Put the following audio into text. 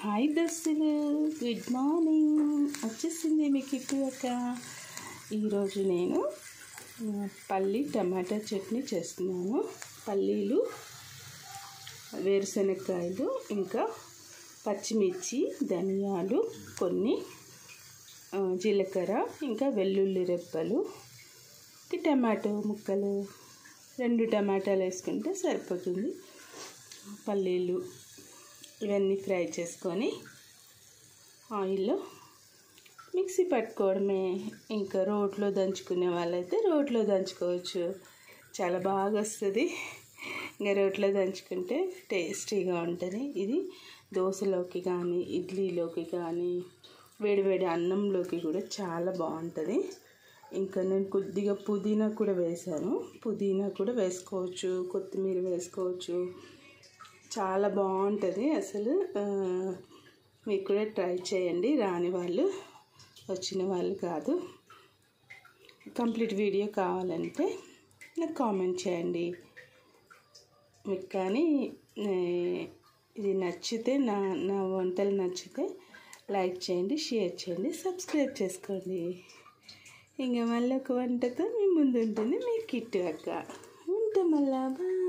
hi దర్శులు good morning వచ్చేసింది మీ kit అక్క ఈరోజు నేను ఆ, పల్లి టమాటా చట్నీ చేస్తున్నాను పల్లీలు వేరుశనగకాయలు ఇంకా పచ్చిమిర్చి ధనియాలు కొన్ని ఆ, జీలకర్ర ఇంకా వెల్లుల్లి రెబ్బలు ఈ టమాటో ముక్కలు రెండు టమాటాలు వేసుకుంటే సరిపోతుంది పల్లీలు ఇవన్నీ ఫ్రై చేసుకొని ఆయిల్లో మిక్సీ పట్టుకోవడమే ఇంకా రోట్లో దంచుకునే వాళ్ళైతే రోట్లో దంచుకోవచ్చు చాలా బాగా వస్తుంది ఇంకా రోట్లో దంచుకుంటే టేస్టీగా ఉంటుంది ఇది దోశలోకి కానీ ఇడ్లీలోకి కానీ వేడివేడి అన్నంలోకి కూడా చాలా బాగుంటుంది ఇంకా నేను కొద్దిగా పుదీనా కూడా వేసాను పుదీనా కూడా వేసుకోవచ్చు కొత్తిమీర వేసుకోవచ్చు చాలా బాగుంటుంది అసలు ఆ, మీరు కూడా ట్రై చేయండి రాని వాళ్ళు వచ్చిన వాళ్ళు కాదు కంప్లీట్ వీడియో కావాలంటే నాకు కామెంట్ చేయండి మీకు కానీ ఏ, ఇది నచ్చితే నా నా వంటలు నచ్చితే లైక్ చేయండి షేర్ చేయండి సబ్స్క్రైబ్ చేసుకోండి ఇంకా మళ్ళీ ఒక వంటతో మీ ముందు ఉంటుంది మీ కిట్టు అక్క ఉంటాం మళ్ళా బాయ్